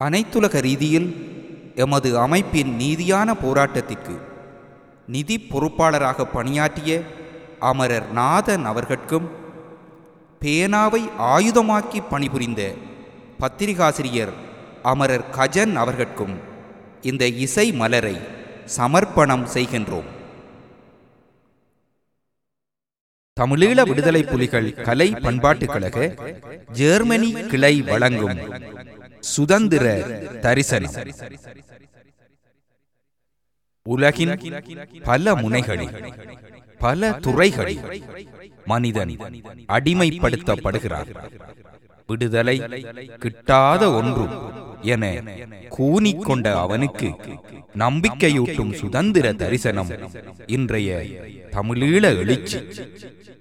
அனைத்துலக ரீதியில் எமது அமைப்பின் நீதியான போராட்டத்திற்கு நிதி பொறுப்பாளராக பணியாற்றிய அமரர் நாதன் அவர்கட்கும் பேனாவை ஆயுதமாக்கி பணிபுரிந்த பத்திரிகாசிரியர் அமரர் கஜன் அவர்கட்கும் இந்த இசை மலரை சமர்ப்பணம் செய்கின்றோம் தமிழீழ விடுதலை புலிகள் கலை பண்பாட்டுக் கழக ஜெர்மனி கிளை வழங்கும் சுதந்திர தரிசனம் உலகின் பல முனைகளில் பல துறைகளில் மனிதன் அடிமைப்படுத்தப்படுகிறார் விடுதலை கிட்டாத ஒன்றும் என கூனிக்கொண்ட அவனுக்கு நம்பிக்கையூட்டும் சுதந்திர தரிசனம் இன்றைய தமிழீழ எழுச்சி